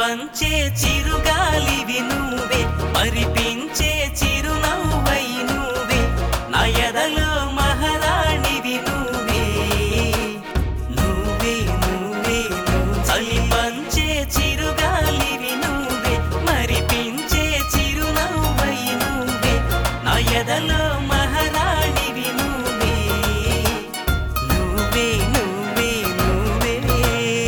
పంచే చిరుగాలివి నువ్వే మరిపించే చిరునవ్వై నువ్వే నా ఎదలో మహారాణివి నువ్వే నువ్వే నువ్వే నువ్వు చలి పంచే చిరుగాలివి నువ్వే మరిపించే చిరునవ్వై నువ్వే నా ఎదలో మహారాణివి నువ్వే నువ్వే నువ్వే నువ్వే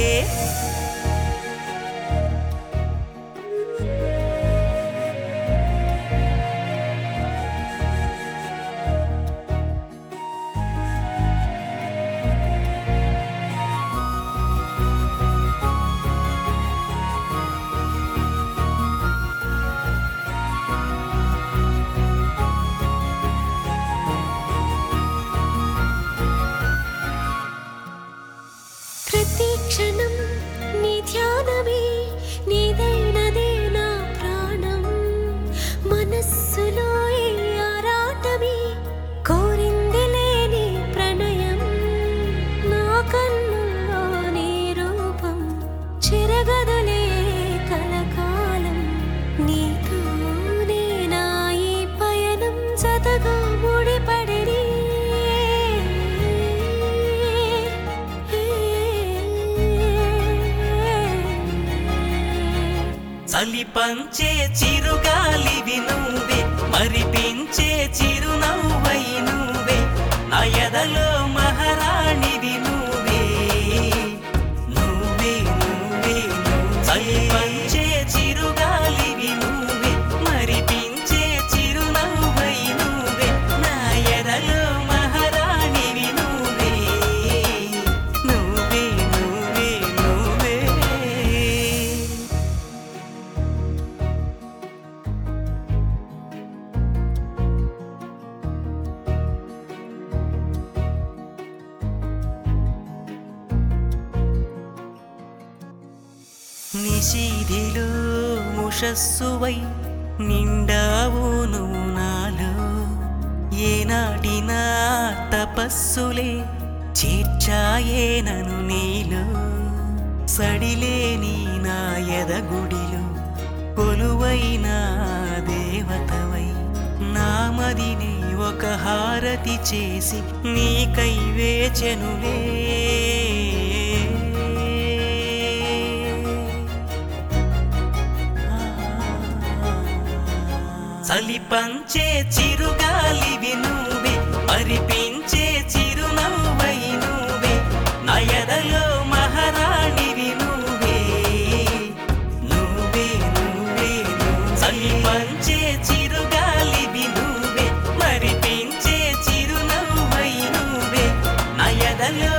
ప్రతి క్షణం నీ ధ్యానమే నీదైనదే నా ప్రాణం మనస్సులో ఈ ఆరాటమే కోరింది లేని ప్రణయం నా కన్నుల్లో నీ రూపం చెరగదులే కలకాలం నీతోనే నా ఈ పయనం జతగా ముడిపడిరి చలి పంచే చిరుగాలివి నువ్వే మరిపించే చిరునవ్వై నువ్వే నా ఎదలో మహారాణివి నువ్వే నువ్వే నువ్వే నువ్వు చలి పంచే చిరుగాలివి నువ్వే మరిపించే చిరునవ్వై నువ్వే నా ఎదలో మహారాణివి నువ్వే నువ్వే నువ్వే నువ్వే నిశీధిలో ముషస్సువై నిండావు నువ్వు నాలో ఏనాటినా తపస్సులే చేర్చాయేనను నీలో సడిలేని నా ఎదగుడిలో కొలువైన దేవతవై నామదిని ఒక హారతి చేసి నీకై వేచెనులే చలి పంచే చిరుగాలివి నువ్వే మరిపించే చిరునవ్వై నువ్వే నా ఎదలో మహారాణివి నువ్వే నువ్వే నువ్వే నువ్వు చలి పంచే చిరుగాలివి నువ్వే మరిపించే చిరునవ్వై నువ్వే నా ఎదలో